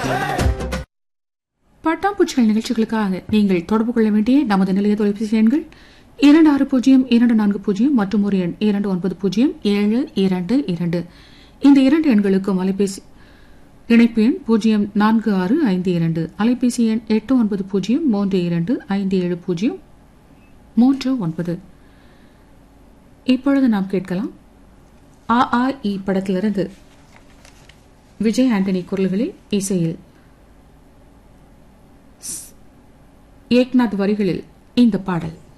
பட்டாம்பூச்சிகள் நிகழ்ச்சிகளுக்காக நீங்கள் தொடர்பு கொள்ள வேண்டிய நமது நிலைய தொலைபேசி எண்கள் இரண்டு ஆறு பூஜ்ஜியம் இரண்டு நான்கு பூஜ்ஜியம் மற்றும் ஒரு எண் இரண்டு ஒன்பது பூஜ்ஜியம் ஏழு இரண்டு இரண்டு இந்த இரண்டு எண்களுக்கும் அலைபேசி இணைப்பு எண் பூஜ்ஜியம் நான்கு ஆறு ஐந்து இரண்டு அலைபேசி எண் எட்டு ஒன்பது பூஜ்ஜியம் மூன்று இரண்டு ஐந்து ஏழு பூஜ்ஜியம் மூன்று ஒன்பது இப்பொழுது நாம் கேட்கலாம் ஆ ஆ இ படத்திலிருந்து விஜய் ஆண்டனி குரல்களில் இசையில் ஏக்நாத் வரிகளில் இந்த பாடல்